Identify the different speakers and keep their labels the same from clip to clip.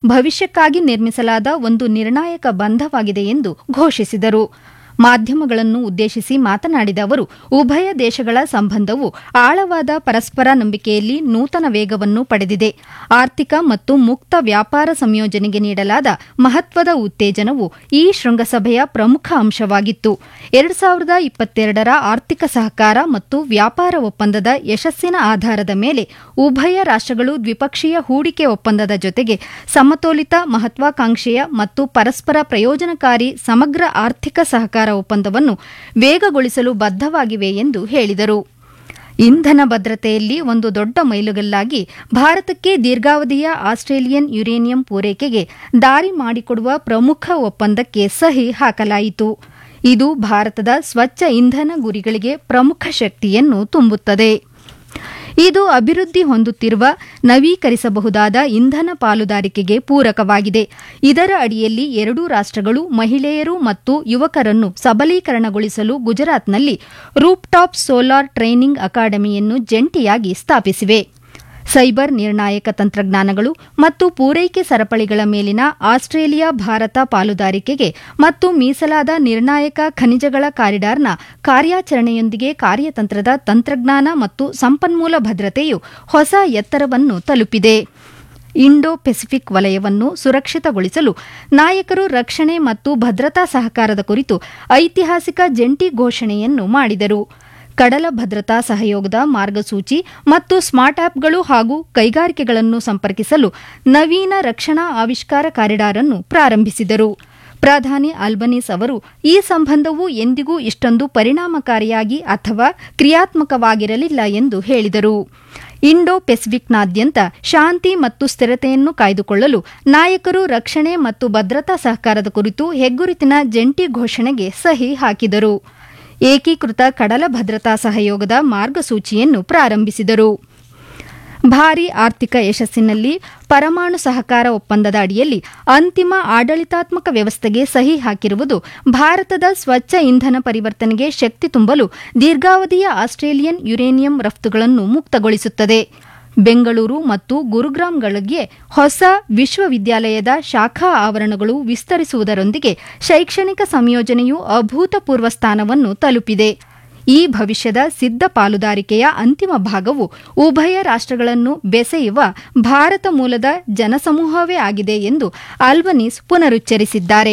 Speaker 1: ಭವಿಷ್ಯಕ್ಕಾಗಿ ನಿರ್ಮಿಸಲಾದ ಒಂದು ನಿರ್ಣಾಯಕ ಬಂಧವಾಗಿದೆ ಎಂದು ಘೋಷಿಸಿದರು ಮಾಧ್ಯಮಗಳನ್ನು ಉದ್ದೇಶಿಸಿ ಮಾತನಾಡಿದ ಅವರು ಉಭಯ ದೇಶಗಳ ಸಂಬಂಧವು ಆಳವಾದ ಪರಸ್ಪರ ನಂಬಿಕೆಯಲ್ಲಿ ನೂತನ ವೇಗವನ್ನು ಪಡೆದಿದೆ ಆರ್ಥಿಕ ಮತ್ತು ಮುಕ್ತ ವ್ಯಾಪಾರ ಸಂಯೋಜನೆಗೆ ನೀಡಲಾದ ಮಹತ್ವದ ಉತ್ತೇಜನವು ಈ ಶೃಂಗಸಭೆಯ ಪ್ರಮುಖ ಅಂಶವಾಗಿತ್ತು ಎರಡು ಸಾವಿರದ ಇಪ್ಪತ್ತೆರಡರ ಆರ್ಥಿಕ ಸಹಕಾರ ಮತ್ತು ವ್ಯಾಪಾರ ಒಪ್ಪಂದದ ಯಶಸ್ಸಿನ ಆಧಾರದ ಮೇಲೆ ಉಭಯ ರಾಷ್ಟಗಳು ದ್ವಿಪಕ್ಷೀಯ ಹೂಡಿಕೆ ಒಪ್ಪಂದದ ಜೊತೆಗೆ ಸಮತೋಲಿತ ಮಹತ್ವಾಕಾಂಕ್ಷೆಯ ಮತ್ತು ಪರಸ್ಪರ ಪ್ರಯೋಜನಕಾರಿ ಸಮಗ್ರ ಆರ್ಥಿಕ ಸಹಕಾರ ಒಪ್ಪಂದವನ್ನು ವೇಗಗೊಳಿಸಲು ಬದ್ಧವಾಗಿವೆ ಎಂದು ಹೇಳಿದರು ಇಂಧನ ಭದ್ರತೆಯಲ್ಲಿ ಒಂದು ದೊಡ್ಡ ಮೈಲುಗಲ್ಲಾಗಿ ಭಾರತಕ್ಕೆ ದೀರ್ಘಾವಧಿಯ ಆಸ್ಟ್ರೇಲಿಯನ್ ಯುರೇನಿಯಂ ಪೂರೈಕೆಗೆ ದಾರಿ ಮಾಡಿಕೊಡುವ ಪ್ರಮುಖ ಒಪ್ಪಂದಕ್ಕೆ ಸಹಿ ಹಾಕಲಾಯಿತು ಇದು ಭಾರತದ ಸ್ವಚ್ಛ ಇಂಧನ ಗುರಿಗಳಿಗೆ ಪ್ರಮುಖ ಶಕ್ತಿಯನ್ನು ತುಂಬುತ್ತದೆ ಇದು ಅಭಿವೃದ್ಧಿ ಹೊಂದುತ್ತಿರುವ ನವೀಕರಿಸಬಹುದಾದ ಇಂಧನ ಪಾಲುದಾರಿಕೆಗೆ ಪೂರಕವಾಗಿದೆ ಇದರ ಅಡಿಯಲ್ಲಿ ಎರಡೂ ರಾಷ್ಟಗಳು ಮಹಿಳೆಯರು ಮತ್ತು ಯುವಕರನ್ನು ಸಬಲೀಕರಣಗೊಳಿಸಲು ಗುಜರಾತ್ನಲ್ಲಿ ರೂಪ್ಟಾಪ್ ಸೋಲಾರ್ ಟ್ರೈನಿಂಗ್ ಅಕಾಡೆಮಿಯನ್ನು ಜಂಟಿಯಾಗಿ ಸ್ಥಾಪಿಸಿವೆ ಸೈಬರ್ ನಿರ್ಣಾಯಕ ತಂತ್ರಜ್ಞಾನಗಳು ಮತ್ತು ಪೂರೈಕೆ ಸರಪಳಿಗಳ ಮೇಲಿನ ಆಸ್ಟ್ರೇಲಿಯಾ ಭಾರತ ಪಾಲುದಾರಿಕೆಗೆ ಮತ್ತು ಮೀಸಲಾದ ನಿರ್ಣಾಯಕ ಖನಿಜಗಳ ಕಾರಿಡಾರ್ನ ಕಾರ್ಯಾಚರಣೆಯೊಂದಿಗೆ ಕಾರ್ಯತಂತ್ರದ ತಂತ್ರಜ್ಞಾನ ಮತ್ತು ಸಂಪನ್ಮೂಲ ಭದ್ರತೆಯು ಹೊಸ ಎತ್ತರವನ್ನು ತಲುಪಿದೆ ಇಂಡೋ ಪೆಸಿಫಿಕ್ ವಲಯವನ್ನು ಸುರಕ್ಷಿತಗೊಳಿಸಲು ನಾಯಕರು ರಕ್ಷಣೆ ಮತ್ತು ಭದ್ರತಾ ಸಹಕಾರದ ಕುರಿತು ಐತಿಹಾಸಿಕ ಜಂಟಿ ಘೋಷಣೆಯನ್ನು ಮಾಡಿದರು ಕಡಲ ಭದ್ರತಾ ಸಹಯೋಗದ ಮಾರ್ಗಸೂಚಿ ಮತ್ತು ಸ್ಮಾರ್ಟ್ ಆಪ್ಗಳು ಹಾಗೂ ಕೈಗಾರಿಕೆಗಳನ್ನು ಸಂಪರ್ಕಿಸಲು ನವೀನ ರಕ್ಷಣಾ ಆವಿಷ್ಕಾರ ಕಾರಿಡಾರ್ ಅನ್ನು ಪ್ರಾರಂಭಿಸಿದರು ಪ್ರಧಾನಿ ಅಲ್ಬನೀಸ್ ಅವರು ಈ ಸಂಬಂಧವು ಎಂದಿಗೂ ಇಷ್ಟೊಂದು ಪರಿಣಾಮಕಾರಿಯಾಗಿ ಅಥವಾ ಕ್ರಿಯಾತ್ಮಕವಾಗಿರಲಿಲ್ಲ ಎಂದು ಹೇಳಿದರು ಇಂಡೋ ಪೆಸಿಫಿಕ್ನಾದ್ಯಂತ ಶಾಂತಿ ಮತ್ತು ಸ್ಥಿರತೆಯನ್ನು ಕಾಯ್ದುಕೊಳ್ಳಲು ನಾಯಕರು ರಕ್ಷಣೆ ಮತ್ತು ಭದ್ರತಾ ಸಹಕಾರದ ಕುರಿತು ಹೆಗ್ಗುರುತಿನ ಜಂಟಿ ಘೋಷಣೆಗೆ ಸಹಿ ಹಾಕಿದರು ಏಕೀಕೃತ ಕಡಲ ಭದ್ರತಾ ಸಹಯೋಗದ ಮಾರ್ಗಸೂಚಿಯನ್ನು ಪ್ರಾರಂಭಿಸಿದರು ಭಾರಿ ಆರ್ಥಿಕ ಯಶಸ್ಸಿನಲ್ಲಿ ಪರಮಾಣು ಸಹಕಾರ ಒಪ್ಪಂದದ ಅಡಿಯಲ್ಲಿ ಅಂತಿಮ ಆಡಳಿತಾತ್ಮಕ ವ್ಯವಸ್ಥೆಗೆ ಸಹಿ ಹಾಕಿರುವುದು ಭಾರತದ ಸ್ವಚ್ಛ ಇಂಧನ ಪರಿವರ್ತನೆಗೆ ಶಕ್ತಿ ತುಂಬಲು ದೀರ್ಘಾವಧಿಯ ಆಸ್ಟ್ರೇಲಿಯನ್ ಯುರೇನಿಯಂ ರಫ್ತುಗಳನ್ನು ಮುಕ್ತಗೊಳಿಸುತ್ತದೆ ಬೆಂಗಳೂರು ಮತ್ತು ಗುರುಗ್ರಾಂಗಳಿಗೆ ಹೊಸ ವಿಶ್ವವಿದ್ಯಾಲಯದ ಶಾಖಾ ಆವರಣಗಳು ವಿಸ್ತರಿಸುವುದರೊಂದಿಗೆ ಶೈಕ್ಷಣಿಕ ಸಂಯೋಜನೆಯು ಅಭೂತಪೂರ್ವ ಸ್ಥಾನವನ್ನು ತಲುಪಿದೆ ಈ ಭವಿಷ್ಯದ ಸಿದ್ಧ ಪಾಲುದಾರಿಕೆಯ ಅಂತಿಮ ಭಾಗವು ಉಭಯ ರಾಷ್ಟಗಳನ್ನು ಬೆಸೆಯುವ ಭಾರತ ಮೂಲದ ಜನಸಮೂಹವೇ ಆಗಿದೆ ಎಂದು ಆಲ್ಬನೀಸ್ ಪುನರುಚ್ಚರಿಸಿದ್ದಾರೆ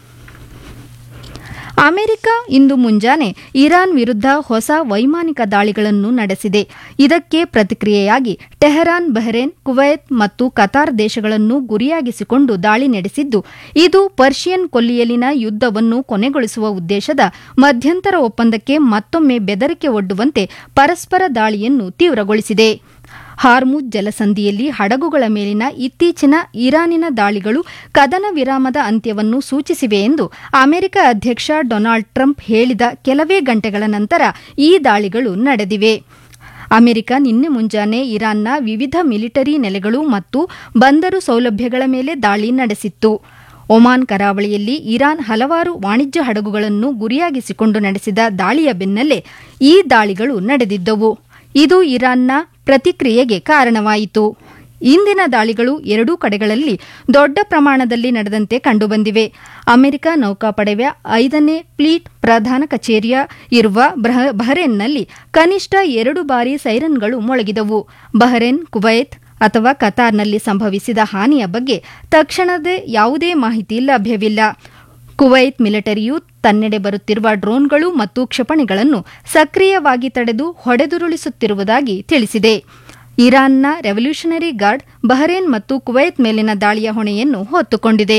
Speaker 1: ಅಮೆರಿಕ ಇಂದು ಮುಂಜಾನೆ ಇರಾನ್ ವಿರುದ್ಧ ಹೊಸ ವೈಮಾನಿಕ ದಾಳಿಗಳನ್ನು ನಡೆಸಿದೆ ಇದಕ್ಕೆ ಪ್ರತಿಕ್ರಿಯೆಯಾಗಿ ಟೆಹರಾನ್ ಬಹ್ರೇನ್ ಕುವೈತ್ ಮತ್ತು ಕತಾರ್ ದೇಶಗಳನ್ನು ಗುರಿಯಾಗಿಸಿಕೊಂಡು ದಾಳಿ ನಡೆಸಿದ್ದು ಇದು ಪರ್ಷಿಯನ್ ಕೊಲ್ಲಿಯಲಿನ ಯುದ್ದವನ್ನು ಕೊನೆಗೊಳಿಸುವ ಉದ್ದೇಶದ ಮಧ್ಯಂತರ ಒಪ್ಪಂದಕ್ಕೆ ಮತ್ತೊಮ್ಮೆ ಬೆದರಿಕೆ ಒಡ್ಡುವಂತೆ ಪರಸ್ಪರ ದಾಳಿಯನ್ನು ತೀವ್ರಗೊಳಿಸಿದೆ ಹಾರ್ಮುಜ್ ಜಲಸಂಧಿಯಲ್ಲಿ ಹಡಗುಗಳ ಮೇಲಿನ ಇತ್ತೀಚಿನ ಇರಾನಿನ ದಾಳಿಗಳು ಕದನ ವಿರಾಮದ ಅಂತ್ಯವನ್ನು ಸೂಚಿಸಿವೆ ಎಂದು ಅಮೆರಿಕ ಅಧ್ಯಕ್ಷ ಡೊನಾಲ್ಡ್ ಟ್ರಂಪ್ ಹೇಳಿದ ಕೆಲವೇ ಗಂಟೆಗಳ ನಂತರ ಈ ದಾಳಿಗಳು ನಡೆದಿವೆ ಅಮೆರಿಕ ನಿನ್ನೆ ಮುಂಜಾನೆ ಇರಾನ್ನ ವಿವಿಧ ಮಿಲಿಟರಿ ನೆಲೆಗಳು ಮತ್ತು ಬಂದರು ಸೌಲಭ್ಯಗಳ ಮೇಲೆ ದಾಳಿ ನಡೆಸಿತ್ತು ಒಮಾನ್ ಕರಾವಳಿಯಲ್ಲಿ ಇರಾನ್ ಹಲವಾರು ವಾಣಿಜ್ಯ ಹಡಗುಗಳನ್ನು ಗುರಿಯಾಗಿಸಿಕೊಂಡು ನಡೆಸಿದ ದಾಳಿಯ ಬೆನ್ನಲ್ಲೇ ಈ ದಾಳಿಗಳು ನಡೆದಿದ್ದವು ಇದು ಇರಾನ್ನ ಪ್ರತಿಕ್ರಿಯೆಗೆ ಕಾರಣವಾಯಿತು ಇಂದಿನ ದಾಳಿಗಳು ಎರಡೂ ಕಡೆಗಳಲ್ಲಿ ದೊಡ್ಡ ಪ್ರಮಾಣದಲ್ಲಿ ನಡೆದಂತೆ ಕಂಡುಬಂದಿವೆ ಅಮೆರಿಕ ನೌಕಾಪಡೆಯ ಐದನೇ ಫ್ಲೀಟ್ ಪ್ರಧಾನ ಕಚೇರಿಯ ಇರುವ ಬಹರೇನ್ನಲ್ಲಿ ಕನಿಷ್ಠ ಎರಡು ಬಾರಿ ಸೈರನ್ಗಳು ಮೊಳಗಿದವು ಬಹರೇನ್ ಕುವೈತ್ ಅಥವಾ ಕತಾರ್ನಲ್ಲಿ ಸಂಭವಿಸಿದ ಹಾನಿಯ ಬಗ್ಗೆ ತಕ್ಷಣದ ಯಾವುದೇ ಮಾಹಿತಿ ಲಭ್ಯವಿಲ್ಲ ಕುವೈತ್ ಮಿಲಿಟರಿಯು ತನ್ನೆಡೆ ಬರುತ್ತಿರುವ ಡ್ರೋನ್ಗಳು ಮತ್ತು ಕ್ಷಿಪಣಿಗಳನ್ನು ಸಕ್ರಿಯವಾಗಿ ತಡೆದು ಹೊಡೆದುರುಳಿಸುತ್ತಿರುವುದಾಗಿ ತಿಳಿಸಿದೆ ಇರಾನ್ನ ರೆವಲ್ಯೂಷನರಿ ಗಾರ್ಡ್ ಬಹರೇನ್ ಮತ್ತು ಕುವೈತ್ ಮೇಲಿನ ದಾಳಿಯ ಹೊಣೆಯನ್ನು ಹೊತ್ತುಕೊಂಡಿದೆ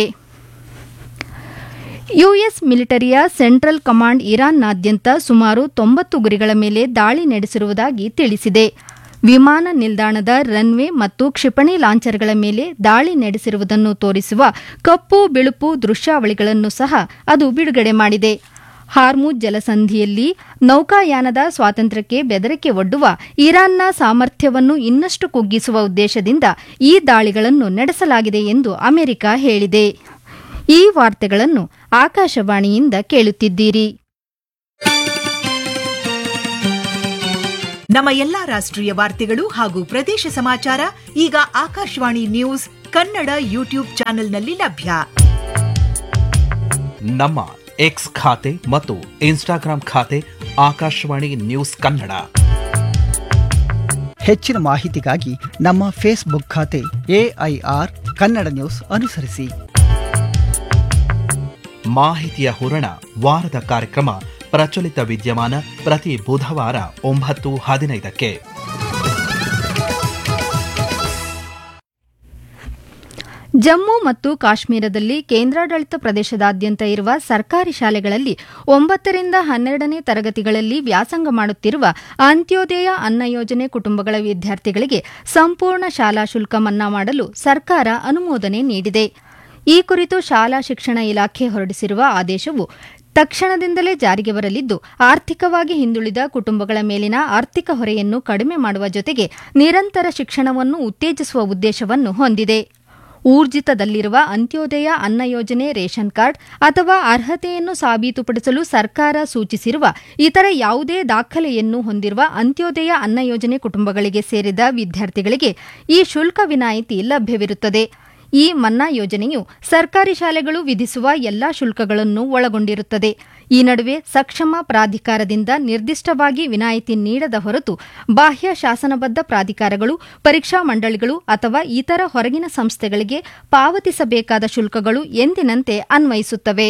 Speaker 1: ಯುಎಸ್ ಮಿಲಿಟರಿಯ ಸೆಂಟ್ರಲ್ ಕಮಾಂಡ್ ಇರಾನ್ನಾದ್ಯಂತ ಸುಮಾರು ತೊಂಬತ್ತು ಗುರಿಗಳ ಮೇಲೆ ದಾಳಿ ನಡೆಸಿರುವುದಾಗಿ ತಿಳಿಸಿದೆ ವಿಮಾನ ನಿಲ್ದಾಣದ ರನ್ವೇ ಮತ್ತು ಕ್ಷಿಪಣಿ ಲಾಂಚರ್ಗಳ ಮೇಲೆ ದಾಳಿ ನಡೆಸಿರುವುದನ್ನು ತೋರಿಸುವ ಕಪ್ಪು ಬಿಳುಪು ದೃಶ್ಯಾವಳಿಗಳನ್ನು ಸಹ ಅದು ಬಿಡುಗಡೆ ಮಾಡಿದೆ ಹಾರ್ಮುಜ್ ಜಲಸಂಧಿಯಲ್ಲಿ ನೌಕಾಯಾನದ ಸ್ವಾತಂತ್ರ್ಯಕ್ಕೆ ಬೆದರಿಕೆ ಒಡ್ಡುವ ಇರಾನ್ನ ಸಾಮರ್ಥ್ಯವನ್ನು ಇನ್ನಷ್ಟು ಕುಗ್ಗಿಸುವ ಉದ್ದೇಶದಿಂದ ಈ ದಾಳಿಗಳನ್ನು ನಡೆಸಲಾಗಿದೆ ಎಂದು ಅಮೆರಿಕ ಹೇಳಿದೆ ಈ ವಾರ್ತೆಗಳನ್ನು ಆಕಾಶವಾಣಿಯಿಂದ ಕೇಳುತ್ತಿದ್ದೀರಿ
Speaker 2: ನಮ್ಮ ಎಲ್ಲಾ ರಾಷ್ಟ್ರೀಯ ವಾರ್ತೆಗಳು ಹಾಗೂ ಪ್ರದೇಶ ಸಮಾಚಾರ ಈಗ ಆಕಾಶವಾಣಿ ನ್ಯೂಸ್ ಕನ್ನಡ ಯೂಟ್ಯೂಬ್ ಚಾನೆಲ್ನಲ್ಲಿ ಲಭ್ಯ
Speaker 3: ನಮ್ಮ ಎಕ್ಸ್ ಖಾತೆ ಮತ್ತು ಇನ್ಸ್ಟಾಗ್ರಾಂ ಖಾತೆ ಆಕಾಶವಾಣಿ ನ್ಯೂಸ್ ಕನ್ನಡ
Speaker 4: ಹೆಚ್ಚಿನ ಮಾಹಿತಿಗಾಗಿ ನಮ್ಮ ಫೇಸ್ಬುಕ್ ಖಾತೆ ಎಐಆರ್ ಕನ್ನಡ ನ್ಯೂಸ್ ಅನುಸರಿಸಿ
Speaker 3: ಮಾಹಿತಿಯ ಹೂರಣ ವಾರದ ಕಾರ್ಯಕ್ರಮ ಪ್ರಚಲಿತ ವಿದ್ಯಮಾನ ಪ್ರತಿ ಬುಧವಾರ ಒಂಬತ್ತು ಹದಿನೈದಕ್ಕೆ
Speaker 1: ಜಮ್ಮು ಮತ್ತು ಕಾಶ್ಮೀರದಲ್ಲಿ ಕೇಂದ್ರಾಡಳಿತ ಪ್ರದೇಶದಾದ್ಯಂತ ಇರುವ ಸರ್ಕಾರಿ ಶಾಲೆಗಳಲ್ಲಿ ಒಂಬತ್ತರಿಂದ ಹನ್ನೆರಡನೇ ತರಗತಿಗಳಲ್ಲಿ ವ್ಯಾಸಂಗ ಮಾಡುತ್ತಿರುವ ಅಂತ್ಯೋದಯ ಅನ್ನ ಯೋಜನೆ ಕುಟುಂಬಗಳ ವಿದ್ಯಾರ್ಥಿಗಳಿಗೆ ಸಂಪೂರ್ಣ ಶಾಲಾ ಶುಲ್ಕ ಮನ್ನಾ ಮಾಡಲು ಸರ್ಕಾರ ಅನುಮೋದನೆ ನೀಡಿದೆ ಈ ಕುರಿತು ಶಾಲಾ ಶಿಕ್ಷಣ ಇಲಾಖೆ ಹೊರಡಿಸಿರುವ ಆದೇಶವು ತಕ್ಷಣದಿಂದಲೇ ಜಾರಿಗೆ ಬರಲಿದ್ದು ಆರ್ಥಿಕವಾಗಿ ಹಿಂದುಳಿದ ಕುಟುಂಬಗಳ ಮೇಲಿನ ಆರ್ಥಿಕ ಹೊರೆಯನ್ನು ಕಡಿಮೆ ಮಾಡುವ ಜೊತೆಗೆ ನಿರಂತರ ಶಿಕ್ಷಣವನ್ನು ಉತ್ತೇಜಿಸುವ ಉದ್ದೇಶವನ್ನು ಹೊಂದಿದೆ ಊರ್ಜಿತದಲ್ಲಿರುವ ಅಂತ್ಯೋದಯ ಅನ್ನ ಯೋಜನೆ ರೇಷನ್ ಕಾರ್ಡ್ ಅಥವಾ ಅರ್ಹತೆಯನ್ನು ಸಾಬೀತುಪಡಿಸಲು ಸರ್ಕಾರ ಸೂಚಿಸಿರುವ ಇತರ ಯಾವುದೇ ದಾಖಲೆಯನ್ನು ಹೊಂದಿರುವ ಅಂತ್ಯೋದಯ ಅನ್ನ ಯೋಜನೆ ಕುಟುಂಬಗಳಿಗೆ ಸೇರಿದ ವಿದ್ಯಾರ್ಥಿಗಳಿಗೆ ಈ ಶುಲ್ಕ ವಿನಾಯಿತಿ ಲಭ್ಯವಿರುತ್ತದೆ ಈ ಮನ್ನಾ ಯೋಜನೆಯು ಸರ್ಕಾರಿ ಶಾಲೆಗಳು ವಿಧಿಸುವ ಎಲ್ಲಾ ಶುಲ್ಕಗಳನ್ನು ಒಳಗೊಂಡಿರುತ್ತದೆ ಈ ನಡುವೆ ಸಕ್ಷಮ ಪ್ರಾಧಿಕಾರದಿಂದ ನಿರ್ದಿಷ್ಟವಾಗಿ ವಿನಾಯಿತಿ ನೀಡದ ಹೊರತು ಬಾಹ್ಯ ಶಾಸನಬದ್ಧ ಪ್ರಾಧಿಕಾರಗಳು ಪರೀಕ್ಷಾ ಮಂಡಳಿಗಳು ಅಥವಾ ಇತರ ಹೊರಗಿನ ಸಂಸ್ಥೆಗಳಿಗೆ ಪಾವತಿಸಬೇಕಾದ ಶುಲ್ಕಗಳು ಎಂದಿನಂತೆ ಅನ್ವಯಿಸುತ್ತವೆ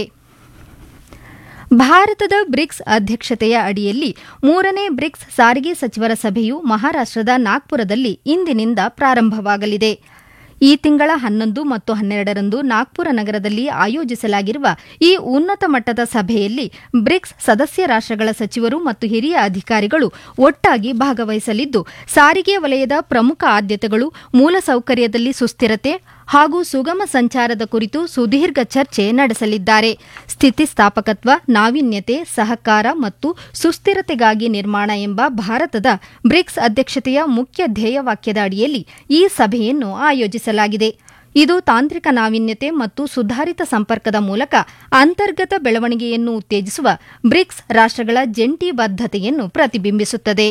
Speaker 1: ಭಾರತದ ಬ್ರಿಕ್ಸ್ ಅಧ್ಯಕ್ಷತೆಯ ಅಡಿಯಲ್ಲಿ ಮೂರನೇ ಬ್ರಿಕ್ಸ್ ಸಾರಿಗೆ ಸಚಿವರ ಸಭೆಯು ಮಹಾರಾಷ್ಟದ ನಾಗ್ಪುರದಲ್ಲಿ ಇಂದಿನಿಂದ ಪ್ರಾರಂಭವಾಗಲಿದೆ ಈ ತಿಂಗಳ ಹನ್ನೊಂದು ಮತ್ತು ಹನ್ನೆರಡರಂದು ನಾಗ್ಪುರ ನಗರದಲ್ಲಿ ಆಯೋಜಿಸಲಾಗಿರುವ ಈ ಉನ್ನತ ಮಟ್ಟದ ಸಭೆಯಲ್ಲಿ ಬ್ರಿಕ್ಸ್ ಸದಸ್ಯ ರಾಷ್ಟ್ರಗಳ ಸಚಿವರು ಮತ್ತು ಹಿರಿಯ ಅಧಿಕಾರಿಗಳು ಒಟ್ಟಾಗಿ ಭಾಗವಹಿಸಲಿದ್ದು ಸಾರಿಗೆ ವಲಯದ ಪ್ರಮುಖ ಆದ್ಯತೆಗಳು ಮೂಲಸೌಕರ್ಯದಲ್ಲಿ ಸುಸ್ಥಿರತೆ ಹಾಗೂ ಸುಗಮ ಸಂಚಾರದ ಕುರಿತು ಸುದೀರ್ಘ ಚರ್ಚೆ ನಡೆಸಲಿದ್ದಾರೆ ಸ್ಥಿತಿಸ್ಥಾಪಕತ್ವ ನಾವೀನ್ಯತೆ ಸಹಕಾರ ಮತ್ತು ಸುಸ್ಥಿರತೆಗಾಗಿ ನಿರ್ಮಾಣ ಎಂಬ ಭಾರತದ ಬ್ರಿಕ್ಸ್ ಅಧ್ಯಕ್ಷತೆಯ ಮುಖ್ಯ ಧ್ಯೇಯವಾಕ್ಯದ ಅಡಿಯಲ್ಲಿ ಈ ಸಭೆಯನ್ನು ಆಯೋಜಿಸಲಾಗಿದೆ ಇದು ತಾಂತ್ರಿಕ ನಾವೀನ್ಯತೆ ಮತ್ತು ಸುಧಾರಿತ ಸಂಪರ್ಕದ ಮೂಲಕ ಅಂತರ್ಗತ ಬೆಳವಣಿಗೆಯನ್ನು ಉತ್ತೇಜಿಸುವ ಬ್ರಿಕ್ಸ್ ರಾಷ್ಟ್ರಗಳ ಜಂಟಿ ಬದ್ಧತೆಯನ್ನು ಪ್ರತಿಬಿಂಬಿಸುತ್ತದೆ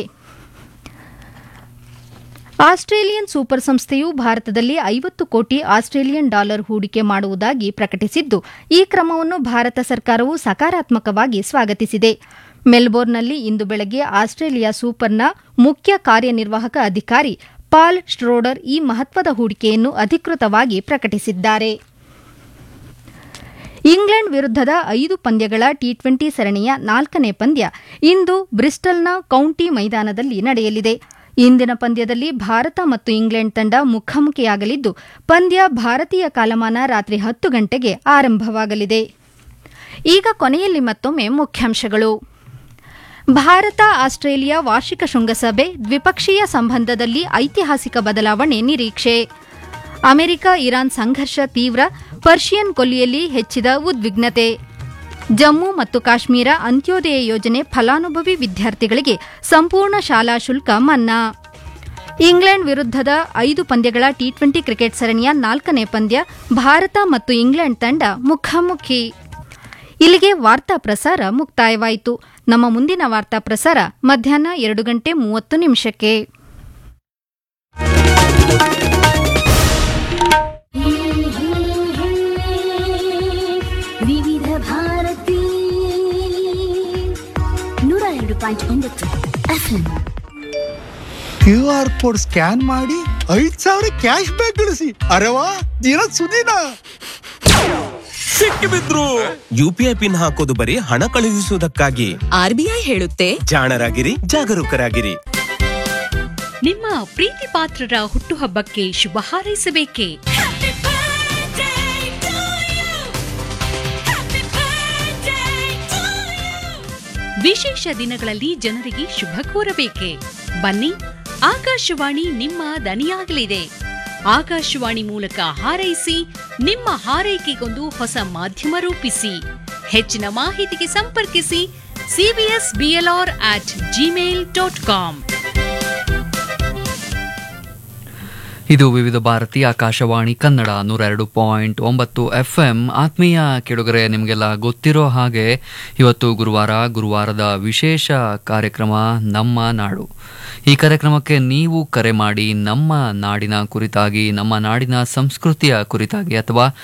Speaker 1: ಆಸ್ಟ್ರೇಲಿಯನ್ ಸೂಪರ್ ಸಂಸ್ಥೆಯು ಭಾರತದಲ್ಲಿ ಐವತ್ತು ಕೋಟಿ ಆಸ್ಟ್ರೇಲಿಯನ್ ಡಾಲರ್ ಹೂಡಿಕೆ ಮಾಡುವುದಾಗಿ ಪ್ರಕಟಿಸಿದ್ದು ಈ ಕ್ರಮವನ್ನು ಭಾರತ ಸರ್ಕಾರವು ಸಕಾರಾತ್ಮಕವಾಗಿ ಸ್ವಾಗತಿಸಿದೆ ಮೆಲ್ಬೋರ್ನ್ನಲ್ಲಿ ಇಂದು ಬೆಳಗ್ಗೆ ಆಸ್ಟ್ರೇಲಿಯಾ ಸೂಪರ್ನ ಮುಖ್ಯ ಕಾರ್ಯನಿರ್ವಾಹಕ ಅಧಿಕಾರಿ ಪಾಲ್ ಸ್ಟ್ರೋಡರ್ ಈ ಮಹತ್ವದ ಹೂಡಿಕೆಯನ್ನು ಅಧಿಕೃತವಾಗಿ ಪ್ರಕಟಿಸಿದ್ದಾರೆ ಇಂಗ್ಲೆಂಡ್ ವಿರುದ್ಧದ ಐದು ಪಂದ್ಯಗಳ ಟಿ ಟ್ವೆಂಟಿ ಸರಣಿಯ ನಾಲ್ಕನೇ ಪಂದ್ಯ ಇಂದು ಬ್ರಿಸ್ಟಲ್ನ ಕೌಂಟಿ ಮೈದಾನದಲ್ಲಿ ನಡೆಯಲಿದೆ ಇಂದಿನ ಪಂದ್ಯದಲ್ಲಿ ಭಾರತ ಮತ್ತು ಇಂಗ್ಲೆಂಡ್ ತಂಡ ಮುಖಾಮುಖಿಯಾಗಲಿದ್ದು ಪಂದ್ಯ ಭಾರತೀಯ ಕಾಲಮಾನ ರಾತ್ರಿ ಹತ್ತು ಗಂಟೆಗೆ ಆರಂಭವಾಗಲಿದೆ ಈಗ ಕೊನೆಯಲ್ಲಿ ಮತ್ತೊಮ್ಮೆ ಮುಖ್ಯಾಂಶಗಳು ಭಾರತ ಆಸ್ಟ್ರೇಲಿಯಾ ವಾರ್ಷಿಕ ಶೃಂಗಸಭೆ ದ್ವಿಪಕ್ಷೀಯ ಸಂಬಂಧದಲ್ಲಿ ಐತಿಹಾಸಿಕ ಬದಲಾವಣೆ ನಿರೀಕ್ಷೆ ಅಮೆರಿಕ ಇರಾನ್ ಸಂಘರ್ಷ ತೀವ್ರ ಪರ್ಷಿಯನ್ ಕೊಲ್ಲಿಯಲ್ಲಿ ಹೆಚ್ಚಿದ ಉದ್ವಿಗ್ನತೆ ಜಮ್ಮು ಮತ್ತು ಕಾಶ್ಮೀರ ಅಂತ್ಯೋದಯ ಯೋಜನೆ ಫಲಾನುಭವಿ ವಿದ್ಯಾರ್ಥಿಗಳಿಗೆ ಸಂಪೂರ್ಣ ಶಾಲಾ ಶುಲ್ಕ ಮನ್ನಾ ಇಂಗ್ಲೆಂಡ್ ವಿರುದ್ಧದ ಐದು ಪಂದ್ಯಗಳ ಟಿ ಟ್ವೆಂಟಿ ಕ್ರಿಕೆಟ್ ಸರಣಿಯ ನಾಲ್ಕನೇ ಪಂದ್ಯ ಭಾರತ ಮತ್ತು ಇಂಗ್ಲೆಂಡ್ ತಂಡ ಮುಖಾಮುಖಿ ಇಲ್ಲಿಗೆ ವಾರ್ತಾ ಪ್ರಸಾರ ಮುಕ್ತಾಯವಾಯಿತು ನಮ್ಮ ಮುಂದಿನ ವಾರ್ತಾ ಪ್ರಸಾರ ಮಧ್ಯಾಹ್ನ ಎರಡು ಗಂಟೆ ಮೂವತ್ತು ನಿಮಿಷಕ್ಕೆ
Speaker 5: ವಿವಿಧ ಭಾರತಿ ನೂರ ಎರಡು ಪಾಯಿಂಟ್ ಒಂಬತ್ತು FM
Speaker 6: Q R code scan ಮಾಡಿ ಐದ್ ಸಾವಿರ ಕ್ಯಾಶ್ ಬ್ಯಾಕ್ ಗಳಿಸಿ ಅರೆವಾ ದಿನ ಸುದಿನ
Speaker 7: ಸಿಕ್ಕಿಬಿದ್ರು ಯುಪಿಐ ಪಿನ್ ಹಾಕೋದು ಬರೀ ಹಣ ಕಳುಹಿಸುವುದಕ್ಕಾಗಿ
Speaker 8: ಆರ್ಬಿಐ ಹೇಳುತ್ತೆ
Speaker 7: ಜಾಣರಾಗಿರಿ ಜಾಗರೂಕರಾಗಿರಿ
Speaker 9: ನಿಮ್ಮ ಪ್ರೀತಿ ಪಾತ್ರರ ಹುಟ್ಟುಹಬ್ಬಕ್ಕೆ ಶುಭ ಹಾರೈಸಬೇಕೇ ವಿಶೇಷ ದಿನಗಳಲ್ಲಿ ಜನರಿಗೆ ಶುಭ ಕೋರಬೇಕೆ ಬನ್ನಿ ಆಕಾಶವಾಣಿ ನಿಮ್ಮ ದನಿಯಾಗಲಿದೆ ಆಕಾಶವಾಣಿ ಮೂಲಕ ಹಾರೈಸಿ ನಿಮ್ಮ ಹಾರೈಕೆಗೊಂದು ಹೊಸ ಮಾಧ್ಯಮ ರೂಪಿಸಿ ಹೆಚ್ಚಿನ ಮಾಹಿತಿಗೆ ಸಂಪರ್ಕಿಸಿ CBS BLR at Gmail dot com
Speaker 8: ಇದು ವಿವಿಧ ಭಾರತಿ ಆಕಾಶವಾಣಿ ಕನ್ನಡ ನೂರ ಎರಡು ಪಾಯಿಂಟ್ ಒಂಬತ್ತು ಎಫ್ ಎಂ ಆತ್ಮೀಯ ಕೆಡುಗರೆ ನಿಮಗೆಲ್ಲ ಗೊತ್ತಿರೋ ಹಾಗೆ ಇವತ್ತು ಗುರುವಾರ ಗುರುವಾರದ ವಿಶೇಷ ಕಾರ್ಯಕ್ರಮ ನಮ್ಮ ನಾಡು ಈ ಕಾರ್ಯಕ್ರಮಕ್ಕೆ ನೀವು ಕರೆ ಮಾಡಿ ನಮ್ಮ ನಾಡಿನ ಕುರಿತಾಗಿ ನಮ್ಮ ನಾಡಿನ ಸಂಸ್ಕೃತಿಯ ಕುರಿತಾಗಿ ಅಥವಾ